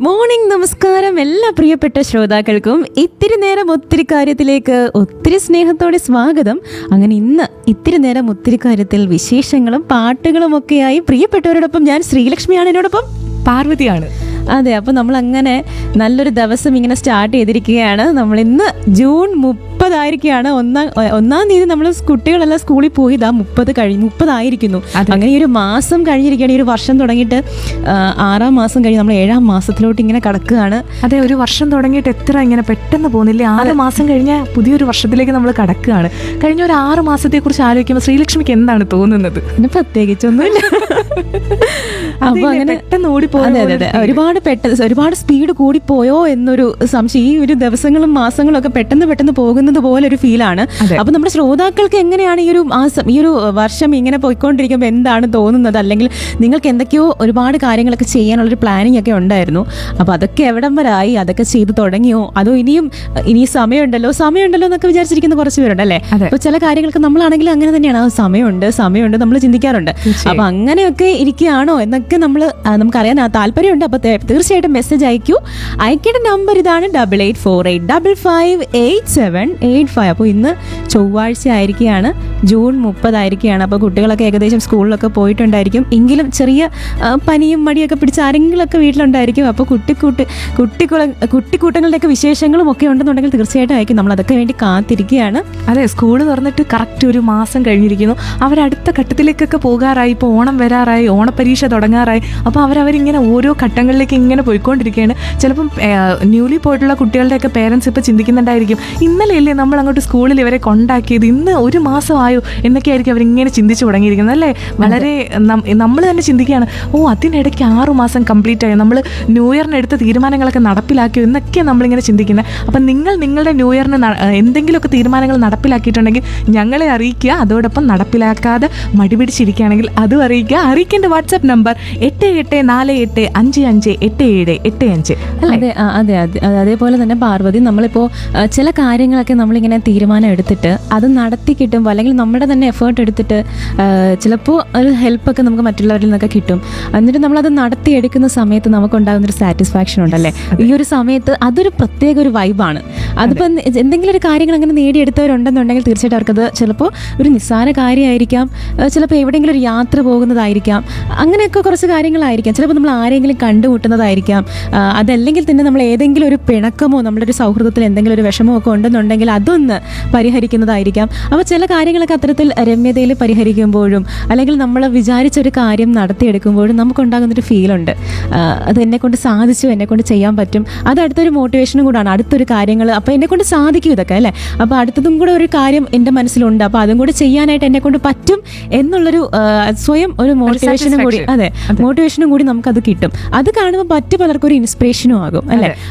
Morning നമസ്കാരം എല്ലാ പ്രിയപ്പെട്ട ശ്രോതാക്കൾക്കും ഇത്തിരി നേരം ഒത്തിരി കാര്യത്തിലേക്ക് ഒത്തിരി സ്നേഹത്തോടെ സ്വാഗതം അങ്ങനെ ഇന്ന് ഇത്തിരി നേരം ഒത്തിരി കാര്യത്തിൽ വിശേഷങ്ങളും പാട്ടുകളും ഒക്കെയായി പ്രിയപ്പെട്ടവരോടൊപ്പം ഞാൻ ശ്രീലക്ഷ്മിയാണ് എന്നോടൊപ്പം പാർവതിയാണ് അതെ അപ്പോൾ നമ്മൾ അങ്ങനെ നല്ലൊരു ദിവസം ഇങ്ങനെ സ്റ്റാർട്ട് ചെയ്തിരിക്കുകയാണ് നമ്മൾ ഇന്ന് ജൂൺ മുപ്പതായിരിക്കുകയാണ് ഒന്നാം ഒന്നാം തീയതി നമ്മൾ കുട്ടികളെല്ലാം സ്കൂളിൽ പോയി ഇതാ മുപ്പത് കഴിഞ്ഞ് മുപ്പതായിരിക്കുന്നു അതെ. അങ്ങനെ ഈ ഒരു മാസം കഴിഞ്ഞിരിക്കുകയാണ് ഈ ഒരു വർഷം തുടങ്ങിയിട്ട് ആ, ആറാം മാസം കഴിഞ്ഞ് നമ്മൾ ഏഴാം മാസത്തിലോട്ട് ഇങ്ങനെ കടക്കുകയാണ് അതെ ഒരു വർഷം തുടങ്ങിയിട്ട് എത്ര ഇങ്ങനെ പെട്ടെന്ന് പോകുന്നില്ലേ ആറ് മാസം കഴിഞ്ഞ പുതിയൊരു വർഷത്തിലേക്ക് നമ്മൾ കടക്കുകയാണ് കഴിഞ്ഞ ഒരു ആറ് മാസത്തെ കുറിച്ച് ആലോചിക്കുമ്പോൾ ശ്രീലക്ഷ്മിക്ക് എന്താണ് തോന്നുന്നത് പിന്നെ പ്രത്യേകിച്ചൊന്നുമില്ല അപ്പൊ അതില്ലേ, അങ്ങനെ പെട്ടെന്ന് ഓടിപ്പോയ അതെ അതെ പോലെ അതെ feel. ഒരുപാട് പെട്ടെന്ന് ഒരുപാട് സ്പീഡ് കൂടിപ്പോയോ എന്നൊരു സംശയം ഈ ഒരു ദിവസങ്ങളും മാസങ്ങളും ഒക്കെ പെട്ടെന്ന് പെട്ടെന്ന് പോകുന്നത് പോലെ ഒരു ഫീലാണ് അതെ. അപ്പൊ നമ്മുടെ ശ്രോതാക്കൾക്ക് എങ്ങനെയാണ് ഈ ഒരു മാസം ഈ ഒരു വർഷം ഇങ്ങനെ പോയിക്കൊണ്ടിരിക്കുമ്പോൾ എന്താണ് തോന്നുന്നത് അല്ലെങ്കിൽ നിങ്ങൾക്ക് എന്തൊക്കെയോ ഒരുപാട് കാര്യങ്ങളൊക്കെ ചെയ്യാനുള്ളൊരു പ്ലാനിങ് ഒക്കെ ഉണ്ടായിരുന്നു അപ്പൊ അതൊക്കെ എവിടം വരെ ആയി അതൊക്കെ ചെയ്തു തുടങ്ങിയോ അതോ ഇനിയും ഇനി സമയമുണ്ടല്ലോ സമയമുണ്ടല്ലോ എന്നൊക്കെ വിചാരിച്ചിരിക്കുന്ന കുറച്ച് പേരുണ്ടല്ലേ അതെ. അപ്പൊ ചില കാര്യങ്ങളൊക്കെ നമ്മളാണെങ്കിലും അങ്ങനെ തന്നെയാണ് ആ സമയമുണ്ട് സമയമുണ്ട് നമ്മൾ ചിന്തിക്കാറുണ്ട് തീർച്ചയായും. അപ്പൊ അങ്ങനെയൊക്കെ ഇരിക്കുകയാണോ എന്നൊക്കെ നമ്മൾ നമുക്കറിയാൻ ആ താല്പര്യമുണ്ട് അപ്പൊ തേ- തീർച്ചയായിട്ടും മെസ്സേജ് അയക്കൂ അയക്കേണ്ട നമ്പർ ഇതാണ് double eight four eight double five eight seven eight five അപ്പോൾ ഇന്ന് ചൊവ്വാഴ്ച ആയിരിക്കുകയാണ് ജൂൺ മുപ്പതായിരിക്കുകയാണ് അപ്പോൾ കുട്ടികളൊക്കെ ഏകദേശം സ്കൂളിലൊക്കെ പോയിട്ടുണ്ടായിരിക്കും എങ്കിലും ചെറിയ ആ, പനിയും മടിയൊക്കെ പിടിച്ച് ആരെങ്കിലുമൊക്കെ വീട്ടിലുണ്ടായിരിക്കും അപ്പോൾ കുട്ടിക്കൂട്ട് കുട്ടിക്കുള കുട്ടിക്കൂട്ടങ്ങളുടെയൊക്കെ വിശേഷങ്ങളും ഒക്കെ ഉണ്ടെന്നുണ്ടെങ്കിൽ തീർച്ചയായിട്ടും അയക്കും നമ്മൾ അതൊക്കെ വേണ്ടി കാത്തിരിക്കുകയാണ് അതെ സ്കൂൾ തുറന്നിട്ട് കറക്റ്റ് ഒരു മാസം കഴിഞ്ഞിരിക്കുന്നു അവരടുത്ത ഘട്ടത്തിലേക്കൊക്കെ പോകാറായി ഇപ്പോൾ ഓണം വരാറായി ഓണപരീക്ഷ തുടങ്ങാറായി അപ്പോൾ അവരവരിങ്ങനെ ഓരോ ഘട്ടങ്ങളിലേക്ക് ഇങ്ങനെ പോയിക്കൊണ്ടിരിക്കുകയാണ് ചിലപ്പം ന്യൂലി പോയിട്ടുള്ള കുട്ടികളുടെയൊക്കെ പേരൻസ് ഇപ്പോൾ ചിന്തിക്കുന്നുണ്ടായിരിക്കും ഇന്നലെയല്ലേ നമ്മൾ അങ്ങോട്ട് സ്കൂളിൽ ഇവരെ കൊണ്ടാക്കിയത് ഇന്ന് ഒരു മാസമായോ എന്നൊക്കെ ആയിരിക്കും അവരിങ്ങനെ ചിന്തിച്ചു തുടങ്ങിയിരിക്കുന്നത് അല്ലേ വളരെ നമ്മൾ തന്നെ ചിന്തിക്കുകയാണ് ഓ അതിനിടയ്ക്ക് ആറു മാസം കംപ്ലീറ്റ് ആയി നമ്മൾ ന്യൂ ഇയറിന് എടുത്ത തീരുമാനങ്ങളൊക്കെ നടപ്പിലാക്കിയോ എന്നൊക്കെയാണ് നമ്മളിങ്ങനെ ചിന്തിക്കുന്നത് അപ്പം നിങ്ങൾ നിങ്ങളുടെ ന്യൂ ഇയറിന് ന- എന്തെങ്കിലുമൊക്കെ തീരുമാനങ്ങൾ നടപ്പിലാക്കിയിട്ടുണ്ടെങ്കിൽ ഞങ്ങളെ അറിയിക്കുക അതോടൊപ്പം നടപ്പിലാക്കാതെ മടി പിടിച്ചിരിക്കുകയാണെങ്കിൽ അതും അറിയിക്കുക അറിയിക്കേണ്ട വാട്സാപ്പ് നമ്പർ എട്ട് എട്ട് നാല് എട്ട് അഞ്ച് അഞ്ച് എട്ട് ഏഴ് എട്ട് അഞ്ച് അല്ലേ അതെ ആ, അതെ അതെ അതെ, അതേപോലെ തന്നെ പാർവതി നമ്മളിപ്പോൾ ആ, ചില കാര്യങ്ങളൊക്കെ നമ്മളിങ്ങനെ തീരുമാനം എടുത്തിട്ട് അത് നടത്തി കിട്ടുമ്പോൾ അല്ലെങ്കിൽ നമ്മുടെ തന്നെ എഫേർട്ട് എടുത്തിട്ട് ചിലപ്പോൾ ഒരു ഹെൽപ്പൊക്കെ നമുക്ക് മറ്റുള്ളവരിൽ നിന്നൊക്കെ കിട്ടും എന്നിട്ട് നമ്മളത് നടത്തിയെടുക്കുന്ന സമയത്ത് നമുക്കുണ്ടാകുന്ന ഒരു സാറ്റിസ്ഫാക്ഷൻ ഉണ്ടല്ലേ ഈ ഒരു സമയത്ത് അതൊരു പ്രത്യേക ഒരു വൈബാണ് അതിപ്പോൾ എന്തെങ്കിലും ഒരു കാര്യങ്ങൾ അങ്ങനെ നേടിയെടുത്തവരുണ്ടെന്നുണ്ടെങ്കിൽ തീർച്ചയായിട്ടും അവർക്കത് ചിലപ്പോൾ ഒരു നിസ്സാര കാര്യമായിരിക്കാം ചിലപ്പോൾ എവിടെയെങ്കിലും ഒരു യാത്ര പോകുന്നതായിരിക്കാം അങ്ങനെയൊക്കെ കുറച്ച് കാര്യങ്ങളായിരിക്കാം ചിലപ്പോൾ നമ്മൾ ആരെങ്കിലും കണ്ടുമുട്ടുന്നതായിരിക്കാം ആ, അതല്ലെങ്കിൽ തന്നെ നമ്മൾ ഏതെങ്കിലും ഒരു പിണക്കമോ നമ്മുടെ ഒരു സൗഹൃദത്തിൽ എന്തെങ്കിലും ഒരു വിഷമോ ഒക്കെ ഉണ്ടെന്നുണ്ടെങ്കിൽ അതൊന്ന് പരിഹരിക്കുന്നതായിരിക്കാം അപ്പോൾ ചില കാര്യങ്ങളൊക്കെ അത്തരത്തിൽ രമ്യതയിൽ പരിഹരിക്കുമ്പോഴും അല്ലെങ്കിൽ നമ്മൾ വിചാരിച്ച ഒരു കാര്യം നടത്തിയെടുക്കുമ്പോഴും നമുക്കുണ്ടാകുന്നൊരു ഫീലുണ്ട് അത് എന്നെ കൊണ്ട് സാധിച്ചു എന്നെ കൊണ്ട് ചെയ്യാൻ പറ്റും അത് അടുത്തൊരു മോട്ടിവേഷനും കൂടാണ് അടുത്തൊരു കാര്യങ്ങൾ അപ്പോൾ എന്നെ കൊണ്ട് സാധിക്കും ഇതൊക്കെ അല്ലേ അപ്പോൾ അടുത്തതും കൂടെ ഒരു കാര്യം എൻ്റെ മനസ്സിലുണ്ട് അപ്പോൾ അതും കൂടെ ചെയ്യാനായിട്ട് എന്നെ കൊണ്ട് പറ്റും എന്നുള്ളൊരു ആ, സ്വയം ഒരു മോട്ടിവേഷനും കൂടി satisfaction. അതെ മോട്ടിവേഷനും കൂടി നമുക്കത് കിട്ടും അത് കാണുമ്പോൾ മറ്റു പലർക്കും ഒരു ഇൻസ്പിറേഷനും ആകും അല്ലേ